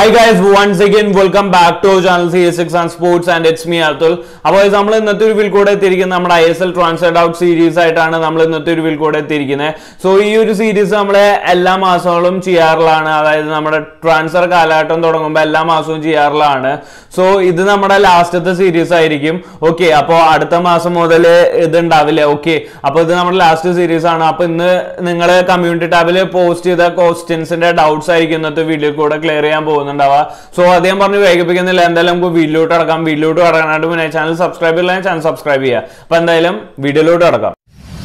Hi guys, once again welcome back to our channel CS6 and Sports and it's me Atul. അപ്പോൾ നമ്മൾ ഇന്നത്തെ ഒരു will കൂടെ എത്തിയിരിക്കുന്നത് നമ്മുടെ I S L transfer out series ആയിട്ടാണ് നമ്മൾ ഇന്നത്തെ ഒരു വിൽ കൂടെ എത്തിയിരിക്കുന്നത് സോ ഈ ഒരു സീരീസ് നമ്മൾ എല്ലാ മാസങ്ങളും ചെയ്യാറുള്ളതാണ് അതായത് നമ്മുടെ ട്രാൻസ്ഫർ കാലഘട്ടം തുടങ്ങുമ്പോൾ എല്ലാ മാസവും ചെയ്യാറുള്ളതാണ് സോ ഇത് നമ്മുടെ ലാസ്റ്റത്തെ സീരീസ് ആയിരിക്കും ഓക്കെ അപ്പോൾ അടുത്ത മാസം മുതൽ ഇത് ഉണ്ടാവില്ല ഓക്കെ അപ്പോൾ ഇത് നമ്മുടെ ലാസ്റ്റ് സീരീസ് ആണ് അപ്പോൾ ഇന്ന് നിങ്ങൾ കമ്മ്യൂണിറ്റി ടാബിൽ പോസ്റ്റ് ചെയ്ത ക്വസ്റ്റ്യൻസിന്റെ ഡൗട്ട്സ് ആയിരിക്കും ഇന്നത്തെ വീഡിയോ കൂടെ ക്ലിയർ ചെയ്യാൻ പോകുന്നുണ്ടാവുക സോ അദ്ദേഹം പറഞ്ഞ് വേഗിപ്പിക്കുന്നില്ല എന്തായാലും നമുക്ക് വീഡിയോട്ട് അടക്കാം വീഡിയോട്ട് കടക്കാനായിട്ട് പിന്നെ ചാനൽ സബ്സ്ക്രൈബ് ചെയ്യില്ല ചാനൽ സബ്സ്ക്രൈബ് ചെയ്യുക അപ്പോൾ എന്തായാലും വീഡിയോയിലോട്ട് കടക്കാം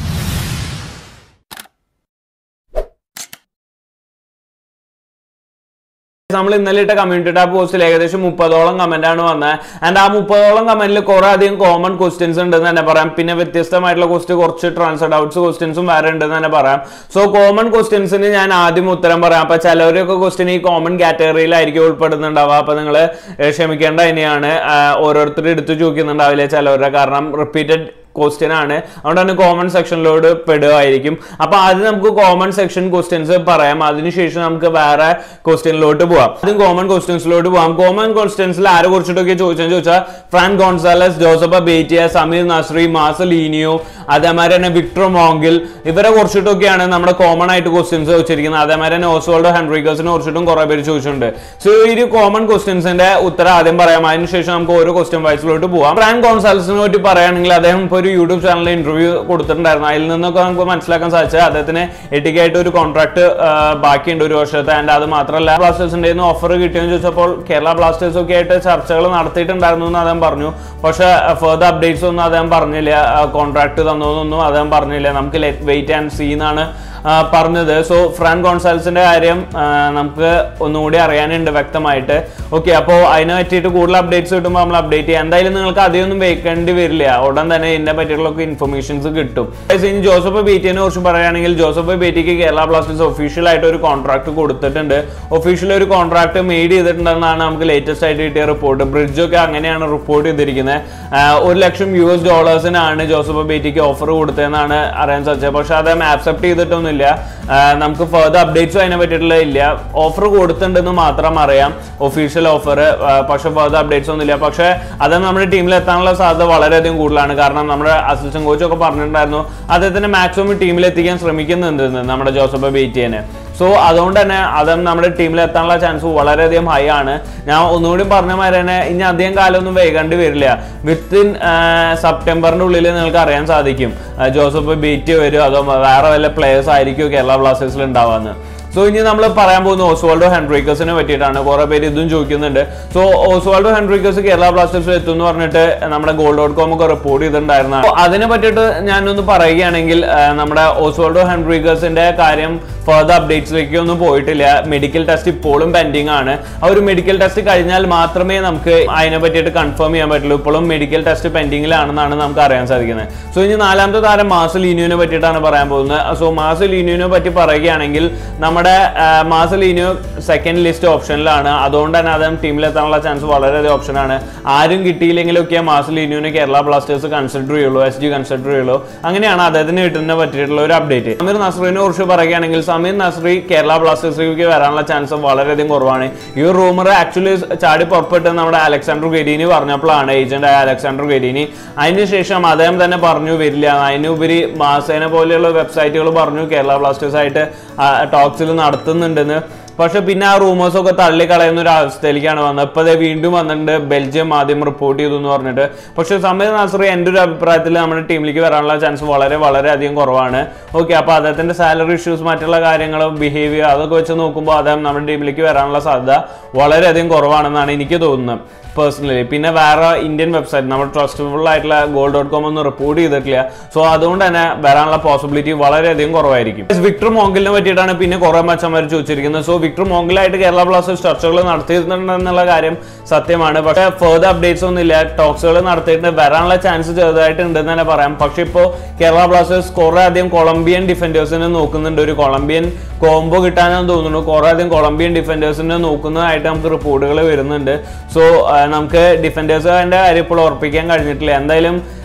നമ്മൾ ഇന്നലെ ഇട്ട കമ്മ്യൂണിറ്റി ടാബ് പോസ്റ്റിൽ ഏകദേശം മുപ്പതോളം കമന്റ് ആണ് വന്നത് ആൻഡ് ആ മുപ്പതോളം കമന്റിൽ കുറെ അധികം കോമൺ ക്വസ്റ്റ്യൻസ് ഉണ്ടെന്ന് തന്നെ പറയാം പിന്നെ വ്യത്യസ്തമായിട്ടുള്ള ക്വസ്റ്റ് കുറച്ച് ട്രാൻസ്ഫർ ഡൗട്ട്സ് ക്വസ്റ്റ്യൻസും വേറെ ഉണ്ടെന്ന് തന്നെ പറയാം സോ കോമൺ ക്വസ്റ്റ്യൻസിന് ഞാൻ ആദ്യം ഉത്തരം പറയാം അപ്പൊ ചിലവരൊക്കെ ക്വസ്റ്റ്യൻ ഈ കോമൺ കാറ്റഗറിയിലായിരിക്കും ഉൾപ്പെടുന്നുണ്ടാവുക അപ്പൊ നിങ്ങൾ ക്ഷമിക്കേണ്ട തന്നെയാണ് ഓരോരുത്തർ എടുത്തു ചോദിക്കുന്നുണ്ടാവില്ല ചിലവരുടെ കാരണം റിപ്പീറ്റഡ് ക്വസ്റ്റ്യൻ ആണ് അതുകൊണ്ട് തന്നെ കോമൺ സെക്ഷനിലോട് പെടുകയായിരിക്കും അപ്പൊ ആദ്യം നമുക്ക് കോമൺ സെക്ഷൻ ക്വസ്റ്റ്യൻസ് പറയാം അതിനുശേഷം നമുക്ക് വേറെ ക്വസ്റ്റ്യനിലോട്ട് പോവാം ആദ്യം കോമൺ ക്വസ്റ്റ്യൻസിലോട്ട് പോവാം കോമൺ ക്വസ്റ്റ്യൻസിൽ ആരെ കുറിച്ചിട്ടൊക്കെ ചോദിച്ചെന്ന് ചോദിച്ചാൽ Fran Gonzalez Joseba Beitia Samir Nasri മാസലീനിയോ അതേമാതിരി തന്നെ വിക്ടർ മോങ്കിൽ ഇവരെ കുറിച്ചിട്ടൊക്കെയാണ് നമ്മുടെ കോമൺ ആയിട്ട് ക്വസ്റ്റ്യൻസ് വെച്ചിരിക്കുന്നത് അതേമാതിരി തന്നെ ഓസ്വാൾഡോ ഹെൻറിക്കസിനെ കുറിച്ചിട്ടും കുറെ പേര് ചോദിച്ചിട്ടുണ്ട് സോ ഈ ഒരു കോമൺ ക്വസ്റ്റ്യൻസിന്റെ ഉത്തരം ആദ്യം പറയാം അതിനുശേഷം നമുക്ക് ഓരോ ക്വസ്റ്റ്യൻ വൈസിലോട്ട് പോവാം ഫ്രാൻ ഗോൺസാലസിനെ പറ്റി പറയുകയാണെങ്കിൽ അദ്ദേഹം ഇപ്പോൾ ഒരു യൂട്യൂബ് ചാനലിൽ ഇന്റർവ്യൂ കൊടുത്തിട്ടുണ്ടായിരുന്നു അതിൽ നിന്നൊക്കെ നമുക്ക് മനസ്സിലാക്കാൻ സാധിച്ചത് അദ്ദേഹത്തിന് എട്ടിക്കായിട്ട് ഒരു കോൺട്രാക്ട് ബാക്കിയുണ്ട് ഒരു വർഷത്തെ ആൻഡ് അത് മാത്രമല്ല ബ്ലാസ്റ്റേഴ്സിന്റെ ഓഫർ കിട്ടിയെന്ന് ചോദിച്ചപ്പോൾ കേരള ബ്ലാസ്റ്റേഴ്സ് ഒക്കെ ആയിട്ട് ചർച്ചകൾ നടത്തിയിട്ടുണ്ടായിരുന്നു എന്ന് അദ്ദേഹം പറഞ്ഞു പക്ഷേ ഫെർദർ അപ്ഡേറ്റ്സ് ഒന്നും അദ്ദേഹം പറഞ്ഞില്ല കോൺട്രാക്ട് തന്നതൊന്നും അദ്ദേഹം പറഞ്ഞില്ല നമുക്ക് ലെറ്റ് വെയിറ്റ് ആൻഡ് സീ എന്നാണ് പറഞ്ഞത് സോ ഫ്രാൻ കോൺസാൽസിന്റെ കാര്യം നമുക്ക് ഒന്നുകൂടി അറിയാനുണ്ട് വ്യക്തമായിട്ട് ഓക്കെ അപ്പോൾ അതിനെ പറ്റിയിട്ട് കൂടുതൽ അപ്ഡേറ്റ്സ് കിട്ടുമ്പോൾ നമ്മൾ അപ്ഡേറ്റ് ചെയ്യാം എന്തായാലും നിങ്ങൾക്ക് അധികമൊന്നും വെക്കേണ്ടി വരില്ല ഉടൻ തന്നെ ഇതിനെ പറ്റിയുള്ള ഇൻഫർമേഷൻസ് കിട്ടും ഇനി ജോസഫ് ബേറ്റിനെ കുറിച്ച് പറയുകയാണെങ്കിൽ ജോസഫ് ബേറ്റിക്ക് കേരള ബ്ലാസ്റ്റേഴ്സ് ഒഫീഷ്യൽ ആയിട്ട് ഒരു കോൺട്രാക്ട് കൊടുത്തിട്ടുണ്ട് ഒഫീഷ്യൽ ഒരു കോൺട്രാക്ട് മെയ്ഡ് ചെയ്തിട്ടുണ്ടെന്നാണ് നമുക്ക് ലേറ്റസ്റ്റ് ആയിട്ട് കിട്ടിയ റിപ്പോർട്ട് ബ്രിഡ്ജൊക്കെ അങ്ങനെയാണ് റിപ്പോർട്ട് ചെയ്തിരിക്കുന്നത് ഒരു ലക്ഷം യു എസ് ഡോളേഴ്സിനാണ് ജോസഫ് ബേറ്റിക്ക് ഓഫർ കൊടുത്തതെന്നാണ് അറിയാൻ സാധിച്ചത് പക്ഷെ അദ്ദേഹം ആക്സെപ്റ്റ് ചെയ്തിട്ടൊന്നുമില്ല നമുക്ക് ഫെർദർ അപ്ഡേറ്റ്സും അതിനെ പറ്റിയിട്ടുള്ള ഇല്ല ഓഫർ കൊടുത്തിട്ടുണ്ടെന്ന് മാത്രം അറിയാം ഒഫീഷ്യൽ ഓഫർ പക്ഷെ ഫെർദർ അപ്ഡേറ്റ്സ് ഒന്നുമില്ല പക്ഷെ അത് നമ്മുടെ ടീമിൽ എത്താനുള്ള സാധ്യത വളരെയധികം കൂടുതലാണ് കാരണം നമ്മുടെ അസിസ്റ്റന്റ് കോച്ച് ഒക്കെ പറഞ്ഞിട്ടുണ്ടായിരുന്നു അദ്ദേഹത്തിന് മാക്സിമം ടീമിൽ എത്തിക്കാൻ ശ്രമിക്കുന്നുണ്ട് നമ്മുടെ ജോസഫ് ബേറ്റിയനെ സോ അതുകൊണ്ട് തന്നെ അതും നമ്മുടെ ടീമിൽ എത്താനുള്ള ചാൻസ് വളരെയധികം ഹൈ ആണ് ഞാൻ ഒന്നുകൂടി പറഞ്ഞ മാതിരി തന്നെ ഇനി അധികം കാലമൊന്നും വൈകേണ്ടി വരില്ല വിത്തിൻ സെപ്റ്റംബറിന്റെ ഉള്ളിൽ നിങ്ങൾക്ക് അറിയാൻ സാധിക്കും ജോസഫ് ബീറ്റ് വരും അതോ വേറെ വല്ല പ്ലേയേഴ്സ് ആയിരിക്കും കേരള ബ്ലാസ്റ്റേഴ്സിൽ ഉണ്ടാവാന്ന് സോ ഇനി നമ്മൾ പറയാൻ പോകുന്ന ഓസ്വാൾഡോ ഹെൻഡ്രിക്കസിനെ പറ്റിയിട്ടാണ് കുറെ പേര് ഇതും ചോദിക്കുന്നുണ്ട് സോ ഓസ്വാൾഡോ ഹെൻഡ്രിക്കസ് കേരള ബ്ലാസ്റ്റേഴ്സിൽ എത്തും എന്ന് പറഞ്ഞിട്ട് നമ്മുടെ ഗോൾ ഡോട്ട് കോം ഒക്കെ റിപ്പോർട്ട് ചെയ്തിട്ടുണ്ടായിരുന്നു അപ്പോൾ അതിനെ പറ്റിയിട്ട് ഞാനൊന്ന് പറയുകയാണെങ്കിൽ നമ്മുടെ ഓസ്വാൾഡോ ഹെൻഡ്രിക്കസിന്റെ കാര്യം ഫർദർ അപ്ഡേറ്റ്സിലേക്ക് ഒന്നും പോയിട്ടില്ല മെഡിക്കൽ ടെസ്റ്റ് ഇപ്പോഴും പെൻഡിങ് ആണ് ആ ഒരു മെഡിക്കൽ ടെസ്റ്റ് കഴിഞ്ഞാൽ മാത്രമേ നമുക്ക് അതിനെ പറ്റിയിട്ട് കൺഫേം ചെയ്യാൻ പറ്റുള്ളൂ ഇപ്പോഴും മെഡിക്കൽ ടെസ്റ്റ് പെൻഡിങ്ങിലാണെന്നാണ് നമുക്ക് അറിയാൻ സാധിക്കുന്നത് സോ ഇനി നാലാമത്തെ താരം മാസ് ലീനിയോനെ പറ്റിയിട്ടാണ് പറയാൻ പോകുന്നത് സോ മാസ് ലീനിയോനെ പറ്റി പറയുകയാണെങ്കിൽ നമ്മുടെ മാസ് ലീനിയോ സെക്കൻഡ് ലിസ്റ്റ് ഓപ്ഷനിലാണ് അതുകൊണ്ട് തന്നെ അദ്ദേഹം ടീമിലെത്താനുള്ള ചാൻസ് വളരെയധികം ഓപ്ഷനാണ് ആരും കിട്ടിയില്ലെങ്കിലൊക്കെ മാസ് ലീനിയോനെ കേരള ബ്ലാസ്റ്റേഴ്സ് കൺസിഡർ ചെയ്യുള്ളൂ എസ് ജി കൺസിഡർ ചെയ്യുള്ളൂ അങ്ങനെയാണ് അദ്ദേഹത്തിന് കിട്ടുന്നതിനെ പറ്റിയിട്ടുള്ള ഒരു അപ്ഡേറ്റ് സമീർ നസ്രീനെ കുറിച്ച് പറയുകയാണെങ്കിൽ സമീർ നസ്രി കേരള ബ്ലാസ്റ്റേഴ്സിലേക്ക് വരാനുള്ള ചാൻസ് വളരെയധികം കുറവാണ് ഈ ഒരു റൂമർ ആക്ച്വലി ചാടി പുറപ്പെട്ട് നമ്മുടെ അലക്സാണ്ടർ ഗെരീനി പറഞ്ഞപ്പോഴാണ് ഏജന്റ് ആയ അലക്സാണ്ടർ ഗെരീനി അതിനുശേഷം അദ്ദേഹം തന്നെ പറഞ്ഞു വരില്ല അതിനുപരി മാസേന പോലെയുള്ള വെബ്സൈറ്റുകൾ പറഞ്ഞു കേരള ബ്ലാസ്റ്റേഴ്സ് ആയിട്ട് ടോക്സിൽ നടത്തുന്നുണ്ടെന്ന് പക്ഷെ പിന്നെ ആ റൂമേഴ്സ് ഒക്കെ തള്ളിക്കളയുന്ന ഒരു അവസ്ഥയിലേക്കാണ് വന്നത് ഇപ്പൊ അതേ വീണ്ടും വന്നിട്ടുണ്ട് ബെൽജിയം ആദ്യം റിപ്പോർട്ട് ചെയ്തു എന്ന് പറഞ്ഞിട്ട് പക്ഷെ സമീർ നാസറി എൻ്റെ ഒരു അഭിപ്രായത്തിൽ നമ്മുടെ ടീമിലേക്ക് വരാനുള്ള ചാൻസ് വളരെ വളരെ അധികം കുറവാണ് ഓക്കെ അപ്പൊ അദ്ദേഹത്തിന്റെ സാലറി ഇഷ്യൂസ് മറ്റുള്ള കാര്യങ്ങൾ ബിഹേവിയർ അതൊക്കെ വെച്ച് നോക്കുമ്പോൾ അദ്ദേഹം നമ്മുടെ ടീമിലേക്ക് വരാനുള്ള സാധ്യത വളരെയധികം കുറവാണെന്നാണ് എനിക്ക് തോന്നുന്നത് പേഴ്സണലി പിന്നെ വേറെ ഇന്ത്യൻ വെബ്സൈറ്റ് നമ്മൾ ട്രസ്റ്റബിൾ ആയിട്ടുള്ള ഗോൾ ഡോട്ട് കോം ഒന്നും റിപ്പോർട്ട് ചെയ്തിട്ടില്ല സോ അതുകൊണ്ട് തന്നെ വരാനുള്ള പോസിബിലിറ്റി വളരെയധികം കുറവായിരിക്കും വിക്ടർ മോങ്കിലിനെ പറ്റിയിട്ടാണ് പിന്നെ കുറെ മച്ചന്മാർ ചോദിച്ചിരിക്കുന്നത് സോ വിക്ടർ മോങ്കിലായിട്ട് കേരള ബ്ലാസ്റ്റേഴ്സ് ചർച്ചകൾ നടത്തിയിട്ടുണ്ടെന്നുള്ള കാര്യം സത്യമാണ് പക്ഷേ ഫെർദർ അപ്ഡേറ്റ്സ് ഒന്നും ഇല്ല ടോക്സുകൾ നടത്തിയിട്ട് വരാനുള്ള ചാൻസ് ചെറുതായിട്ട് ഉണ്ടെന്ന് തന്നെ പറയാം പക്ഷെ ഇപ്പോൾ കേരള ബ്ലാസ്റ്റേഴ്സ് കുറെ അധികം കൊളംബിയൻ ഡിഫൻഡേഴ്സിനെ നോക്കുന്നുണ്ട് ഒരു കൊളംബിയൻ കോംബോ കിട്ടാനെന്ന് തോന്നുന്നു കുറെ അധികം കൊളംബിയൻ ഡിഫൻഡേഴ്സിനെ നോക്കുന്നതായിട്ട് നമുക്ക് റിപ്പോർട്ടുകൾ വരുന്നുണ്ട് സോ നമുക്ക് ഡിഫൻഡേഴ്സിന്റെ കാര്യം ഇപ്പോൾ ഉറപ്പിക്കാൻ കഴിഞ്ഞിട്ടില്ല എന്തായാലും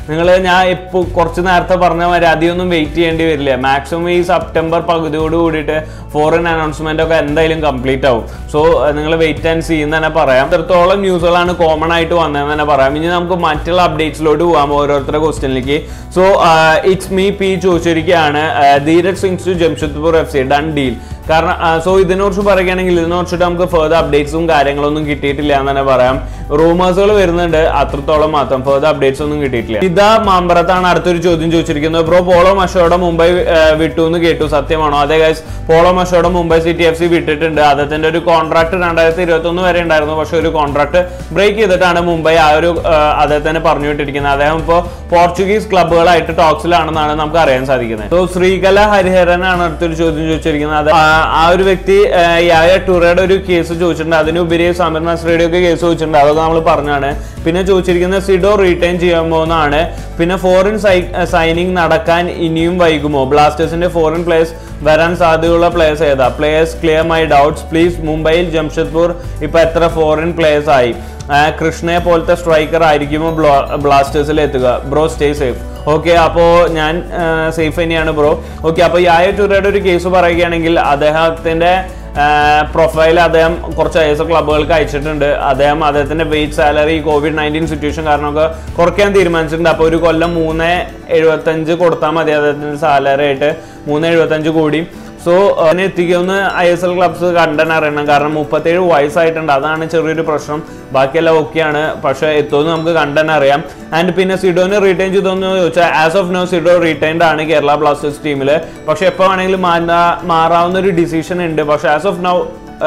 നിങ്ങൾ ഞാൻ ഇപ്പോൾ കുറച്ച് നേരത്തെ പറഞ്ഞ മാതിരി അധികമൊന്നും വെയിറ്റ് ചെയ്യേണ്ടി വരില്ല മാക്സിമം ഈ സെപ്റ്റംബർ പകുതിയോട് കൂടിയിട്ട് ഫോറിൻ അനൗൺസ്മെന്റ് ഒക്കെ എന്തായാലും കംപ്ലീറ്റ് ആവും സോ നിങ്ങൾ വെയിറ്റ് ആൻഡ് സീ എന്ന് തന്നെ പറയാം ഇത്രത്തോളം ന്യൂസുകളാണ് കോമൺ ആയിട്ട് വന്നതെന്ന് തന്നെ പറയാം ഇനി നമുക്ക് മറ്റുള്ള അപ്ഡേറ്റ്സിലോട്ട് പോകാം ഓരോരുത്തരുടെ ക്വസ്റ്റ്യനിലേക്ക് സോ ഇറ്റ്സ് മീ പി ചോദിച്ചിരിക്കുകയാണ് Dheeraj Singh's to Jamshedpur F C done deal കാരണം സോ ഇതിനെക്കുറിച്ച് പറയുകയാണെങ്കിൽ ഇതിനെക്കുറിച്ചിട്ട് നമുക്ക് ഫെർദർ അപ്ഡേറ്റ്സും കാര്യങ്ങളൊന്നും കിട്ടിയിട്ടില്ല എന്ന് തന്നെ പറയാം റൂമേഴ്സുകൾ വരുന്നുണ്ട് അത്രത്തോളം മാത്രം ഫെർദർ അപ്ഡേറ്റ്സ് ഒന്നും കിട്ടിയിട്ടില്ല ഇതാ മാമ്പറത്താണ് അടുത്തൊരു ചോദ്യം ചോദിച്ചിരിക്കുന്നത് ബ്രോ പോളോ മഷോടെ മുംബൈ ആ, വിട്ടു എന്ന് കേട്ടു സത്യമാണോ അതെ guys Paulo Machado Mumbai City F C വിട്ടിട്ടുണ്ട് അദ്ദേഹത്തിന്റെ ഒരു കോൺട്രാക്ട് രണ്ടായിരത്തി ഇരുപത്തി ഒന്ന് വരെ ഉണ്ടായിരുന്നു പക്ഷെ ഒരു കോൺട്രാക്ട് ബ്രേക്ക് ചെയ്തിട്ടാണ് മുംബൈ ആ ഒരു ആ, അദ്ദേഹത്തിന് പറഞ്ഞു വിട്ടിരിക്കുന്നത് അദ്ദേഹം ഇപ്പോൾ പോർച്ചുഗീസ് ക്ലബ്ബുകളായിട്ട് ടോക്സിലാണെന്നാണ് നമുക്ക് അറിയാൻ സാധിക്കുന്നത് സോ ശ്രീകല ഹരിഹരനാണ് അടുത്തൊരു ചോദ്യം ചോദിച്ചിരിക്കുന്നത് അത് ആ- ആ ഒരു വ്യക്തി ആ, യായ ടൂറയുടെ ഒരു കേസ് ചോദിച്ചിട്ടുണ്ട് അതിനുപരി സമീർ നസ്രയുടെ ഒക്കെ കേസ് ചോദിച്ചിട്ടുണ്ട് അതൊക്കെ നമ്മൾ പറഞ്ഞാണ് പിന്നെ ചോദിച്ചിരിക്കുന്നത് സിഡോ റീറ്റൈൻ ചെയ്യാമോ എന്നാണ് പിന്നെ ഫോറിൻ സൈനിങ് നടക്കാൻ ഇനിയും വൈകുമോ ബ്ലാസ്റ്റേഴ്സിന്റെ ഫോറിൻ പ്ലേയേഴ്സ് വരാൻ സാധ്യതയുള്ള പ്ലേയേഴ്സ് ഏതാ players clear my doubts please മുംബൈയിൽ ജംഷഡ്പൂർ ഇപ്പൊ എത്ര ഫോറിൻ പ്ലേയേഴ്സ് ആയി ആ, കൃഷ്ണയെ പോലത്തെ സ്ട്രൈക്കർ ആയിരിക്കുമോ ബ്ലാസ്റ്റേഴ്സിൽ എത്തുക ബ്രോ സ്റ്റേ സേഫ് ഓക്കെ അപ്പോൾ ഞാൻ സേഫ് തന്നെയാണ് ബ്രോ ഓക്കെ അപ്പോൾ യായ ടൂറയുടെ ഒരു കേസ് പറയുകയാണെങ്കിൽ അദ്ദേഹത്തിന്റെ പ്രൊഫൈൽ അദ്ദേഹം കുറച്ച് ഐ എസ് ക്ലബ്ബുകൾക്ക് അയച്ചിട്ടുണ്ട് അദ്ദേഹം അദ്ദേഹത്തിന്റെ weight salary covid nineteen situation കാരണമൊക്കെ കുറയ്ക്കാൻ തീരുമാനിച്ചിട്ടുണ്ട് അപ്പോൾ ഒരു കൊല്ലം മൂന്ന് എഴുപത്തഞ്ച് കൊടുത്താൽ മതി അദ്ദേഹത്തിന്റെ സാലറി ആയിട്ട് മൂന്ന് എഴുപത്തഞ്ച് കൂടി സോ അതിനെ എത്തിക്കുമെന്ന് ഐ എസ് എൽ ക്ലബ്സ് കണ്ടൻ അറിയണം കാരണം മുപ്പത്തേഴ് വയസ്സായിട്ടുണ്ട് അതാണ് ചെറിയൊരു പ്രശ്നം ബാക്കിയെല്ലാം ഓക്കെയാണ് പക്ഷെ എത്തുമെന്ന് നമുക്ക് കണ്ടൻ അറിയാം ആൻഡ് പിന്നെ സിഡോനെ റീറ്റൈൻ ചെയ്തോന്ന് ചോദിച്ചാൽ as of now Cido retained ആണ് കേരള ബ്ലാസ്റ്റേഴ്സ് ടീമിൽ പക്ഷെ എപ്പോൾ വേണമെങ്കിലും മാറാ മാറാവുന്ന ഒരു ഡിസിഷൻ ഉണ്ട് പക്ഷെ as of now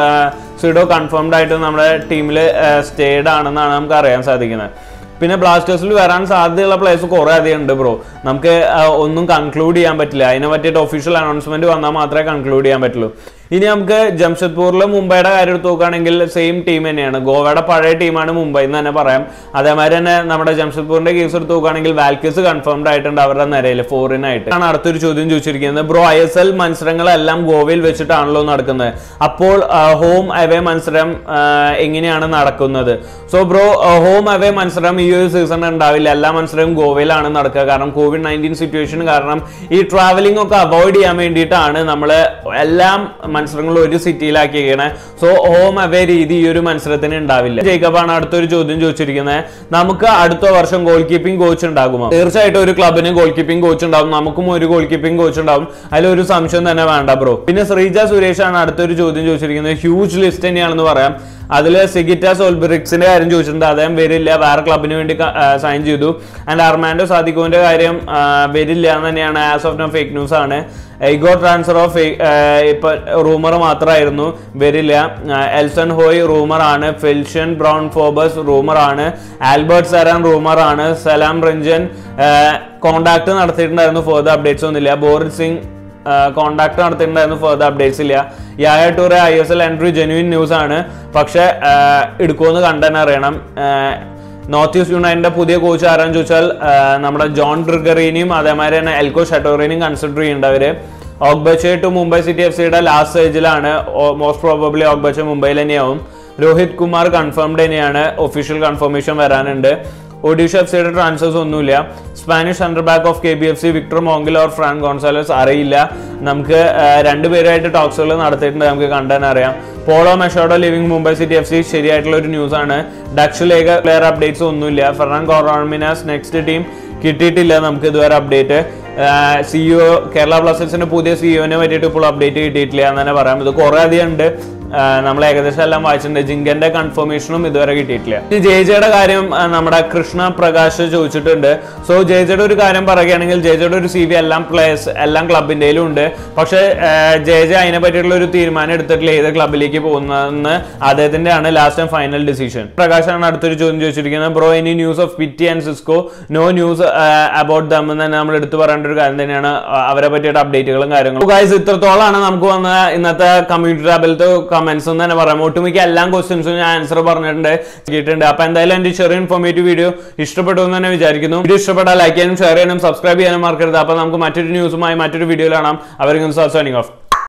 Cido confirmed ആയിട്ട് നമ്മുടെ ടീമിൽ സ്റ്റേഡ് ആണെന്നാണ് നമുക്ക് അറിയാൻ സാധിക്കുന്നത് പിന്നെ ബ്ലാസ്റ്റേഴ്സിൽ വരാൻ സാധ്യതയുള്ള പ്ലേയേഴ്സ് കുറേ അധികം ഉണ്ട് ബ്രോ നമുക്ക് ആ, ഒന്നും കൺക്ലൂഡ് ചെയ്യാൻ പറ്റില്ല അതിനെ പറ്റിയിട്ട് ഒഫീഷ്യൽ അനൗൺസ്മെന്റ് വന്നാൽ മാത്രമേ കൺക്ലൂഡ് ചെയ്യാൻ പറ്റുള്ളൂ ഇനി നമുക്ക് ജംഷഡ്പൂരിൽ മുംബൈയുടെ കാര്യം എടുത്ത് നോക്കുകയാണെങ്കിൽ സെയിം ടീം തന്നെയാണ് ഗോവയുടെ പഴയ ടീമാണ് മുംബൈ എന്ന് തന്നെ പറയാം അതേമാതിരി തന്നെ നമ്മുടെ ജംഷഡ്പൂരിന്റെ കേസ് എടുത്ത് നോക്കുകയാണെങ്കിൽ വാൽക്കേസ് കൺഫേംഡ് ആയിട്ടുണ്ട് അവരുടെ നിരയിൽ ഫോറിനായിട്ട് ആണ് അടുത്തൊരു ചോദ്യം ചോദിച്ചിരിക്കുന്നത് ബ്രോ ഐ എസ് എൽ മത്സരങ്ങളെല്ലാം ഗോവയിൽ വെച്ചിട്ടാണല്ലോ നടക്കുന്നത് അപ്പോൾ ഹോം അവേ മത്സരം ആ, എങ്ങനെയാണ് നടക്കുന്നത് സോ ബ്രോ ഹോം അവേ മത്സരം ഈ ഒരു സീസൺ ഉണ്ടാവില്ല എല്ലാ മത്സരവും ഗോവയിലാണ് നടക്കുക കാരണം കോവിഡ് നയൻറ്റീൻ സിറ്റുവേഷൻ കാരണം ഈ ട്രാവലിംഗ് ഒക്കെ അവോയ്ഡ് ചെയ്യാൻ വേണ്ടിയിട്ടാണ് നമ്മൾ എല്ലാം മത്സരങ്ങളും ഒരു സിറ്റിയിലാക്കിയിരിക്കണേ സോ ഹോം അവേ രീതി ഈ ഒരു മത്സരത്തിന് ഉണ്ടാവില്ല ജേക്കബാണ് അടുത്തൊരു ചോദ്യം ചോദിച്ചിരിക്കുന്നത് നമുക്ക് അടുത്ത വർഷം ഗോൾ കീപ്പിംഗ് കോച്ച് ഉണ്ടാകുമോ തീർച്ചയായിട്ടും ഒരു ക്ലബിന് ഗോൾ കീപ്പിംഗ് കോച്ച് ഉണ്ടാവും നമുക്കും ഒരു ഗോൾ കീപ്പിംഗ് കോച്ച് ഉണ്ടാവും അതിലൊരു സംശയം തന്നെ വേണ്ട ബ്രോ പിന്നെ ശ്രീജ സുരേഷ് ആണ് അടുത്തൊരു ചോദ്യം ചോദിച്ചിരിക്കുന്നത് ഹ്യൂജ് ലിസ്റ്റ് തന്നെയാണെന്ന് പറയാം അതിൽ സിഗിറ്റ സോൾബറിക്സിന്റെ കാര്യം ചോദിച്ചിട്ടുണ്ട് അദ്ദേഹം വരില്ല വേറെ ക്ലബിന് വേണ്ടി സൈൻ ചെയ്തു ആൻഡ് അർമാൻഡോ സാദിഖുവിന്റെ കാര്യം ആ, വരില്ല എന്ന് തന്നെയാണ് as of now fake news ആണ് എഗോ ട്രാൻസ്ഫർ ഓഫ് ഇപ്പൊ റൂമർ മാത്രമായിരുന്നു വരില്ല ആ, എൽസൺ ഹോയ് റൂമർ ആണ് ഫെൽഷൻ ബ്രൗൺ ഫോബസ് റൂമർ ആണ് ആൽബർട്ട് സരാൻ റൂമർ ആണ് സലാം രഞ്ജൻ കോണ്ടാക്ട് നടത്തിയിട്ടുണ്ടായിരുന്നു ഫോർദർ അപ്ഡേറ്റ്സ് ഒന്നുമില്ല ബോറിസ് സിംഗ് കോണ്ടാക്ട് നടത്തിയിട്ടുണ്ടായിരുന്നു ഫെർദർ അപ്ഡേറ്റ്സ് ഇല്ല Yaya Toure I S L entry genuine news ആണ് പക്ഷെ എടുക്കുമെന്ന് കണ്ടെന്നെ അറിയണം നോർത്ത് ഈസ്റ്റ് യുണൈറ്റിന്റെ പുതിയ കോച്ച് ആരാന്ന് ചോദിച്ചാൽ ആ, നമ്മുടെ ജോൺ ഡ്രിഗറിനെയും അതേമാതിരി തന്നെ എൽക്കോ ഷട്ടോറിനെയും കൺസിഡർ ചെയ്യുന്നുണ്ട് അവര് Ogbeche to Mumbai City F സിയുടെ ലാസ്റ്റ് സ്റ്റേജിലാണ് മോസ്റ്റ് പ്രോബബ്ലി ഓഗ്ബച്ചെ മുംബൈയിൽ തന്നെയാവും രോഹിത് കുമാർ കൺഫേംഡ് തന്നെയാണ് ഒഫീഷ്യൽ കൺഫർമേഷൻ വരാനുണ്ട് ഒഡീഷ എഫ് സിയുടെ ട്രാൻസ്ഫേഴ്സ് ഒന്നുമില്ല Spanish centre back of K B F C Victor Mongil or Fran Gonzalez അറിയില്ല നമുക്ക് ആ, രണ്ടുപേരായിട്ട് ടോക്സുകൾ നടത്തിയിട്ടുണ്ട് നമുക്ക് കണ്ടാൻ അറിയാം Paulo Machado leaving Mumbai City F C ശരിയായിട്ടുള്ള ഒരു ന്യൂസ് ആണ് ഡക്ഷ് ലേഖ പ്ലെയർ അപ്ഡേറ്റ്സ് ഒന്നുമില്ല ഫെറാൻ കോറോമിനാസ് നെക്സ്റ്റ് ടീം കിട്ടിയിട്ടില്ല നമുക്ക് ഇതുവരെ അപ്ഡേറ്റ് സിഇഒ കേരള ബ്ലാസ്റ്റേഴ്സിന്റെ പുതിയ സിഇഒനെ പറ്റിയിട്ട് ഇപ്പോൾ അപ്ഡേറ്റ് കിട്ടിയിട്ടില്ല എന്ന് തന്നെ പറയാം ഇത് കുറെ അധികം ഉണ്ട് ആ, നമ്മൾ ഏകദേശം എല്ലാം വായിച്ചിട്ടുണ്ട് ജിങ്കന്റെ കൺഫർമേഷനും ഇതുവരെ കിട്ടിയിട്ടില്ല ഈ ജെയ്ജയുടെ കാര്യം ആ, നമ്മുടെ കൃഷ്ണ പ്രകാശ് ചോദിച്ചിട്ടുണ്ട് സോ ജെയ്ജയുടെ ഒരു കാര്യം പറയുകയാണെങ്കിൽ ജെയ്ജയുടെ ഒരു സി വി എല്ലാം പ്ലേയേഴ്സ് എല്ലാം ക്ലബിൻ്റെയിലും ഉണ്ട് പക്ഷേ ജെയ്ജ അതിനെ പറ്റിയിട്ടുള്ള ഒരു തീരുമാനം എടുത്തിട്ടില്ല ഏത് ക്ലബിലേക്ക് പോകുന്നതെന്ന് അദ്ദേഹത്തിന്റെ ആണ് ലാസ്റ്റ് ആൻഡ് ഫൈനൽ ഡിസിഷൻ പ്രകാശാണ് അടുത്തൊരു ചോദ്യം ചോദിച്ചിരിക്കുന്നത് bro any news of Pitti and Cisco no news about them എന്ന് തന്നെ നമ്മൾ എടുത്തു പറയേണ്ട ഒരു കാര്യം തന്നെയാണ് ആ, അവരെ പറ്റിയിട്ട് അപ്ഡേറ്റുകളും കാര്യങ്ങളും ഗൈസ് ഇത്രത്തോളമാണ് നമുക്ക് വന്ന ഇന്നത്തെ കമ്മ്യൂണിറ്റി ടാബിലത്തെ കമന്റ്സ് എന്ന് തന്നെ പറയാം ഒട്ടുമിക്ക എല്ലാ ക്വസ്റ്റ്യൻസും ഞാൻ ആൻസർ പറഞ്ഞിട്ടുണ്ട് കേട്ടിട്ടുണ്ട് അപ്പൊ എന്തായാലും എന്റെ ചെറിയ ഇൻഫോർമേറ്റീവ് വീഡിയോ ഇഷ്ടപ്പെട്ടു എന്ന് തന്നെ വിചാരിക്കുന്നു വീഡിയോ ഇഷ്ടപ്പെട്ടാൽ ലൈക്ക് ചെയ്യാനും ഷെയർ ചെയ്യാനും സബ്സ്ക്രൈബ് ചെയ്യാനും മറക്കരുത് അപ്പൊ നമുക്ക് മറ്റൊരു ന്യൂസുമായി മറ്റൊരു വീഡിയോയിൽ കാണാം അവർക്ക് ഓഫ്